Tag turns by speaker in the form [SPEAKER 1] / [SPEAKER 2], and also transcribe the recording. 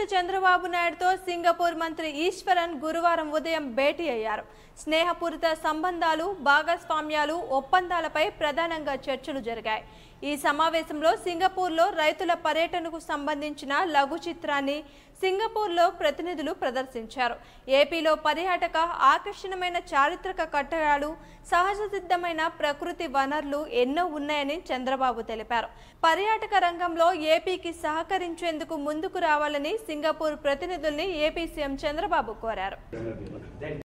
[SPEAKER 1] ముఖ్యమంత్రి చంద్రబాబు నాయుడుతో సింగపూర్ మంత్రి ఈశ్వరన్ గురువారం ఉదయం భేటీ అయ్యారు స్నేహపూరిత సంబంధాలు భాగస్వామ్యాలు ఒప్పందాలపై ప్రధానంగా చర్చలు జరిగాయి ఈ సమావేశంలో సింగపూర్లో రైతుల పర్యటనకు సంబంధించిన లఘు చిత్రాన్ని సింగపూర్లో ప్రతినిధులు ప్రదర్శించారు ఏపీలో పర్యాటక ఆకర్షణమైన చారిత్రక కట్టడాలు సహజ సిద్ధమైన ప్రకృతి వనరులు ఎన్నో ఉన్నాయని చంద్రబాబు తెలిపారు పర్యాటక రంగంలో ఏపీకి సహకరించేందుకు ముందుకు రావాలని సింగపూర్ ప్రతినిధుల్ని ఏపీ సీఎం చంద్రబాబు కోరారు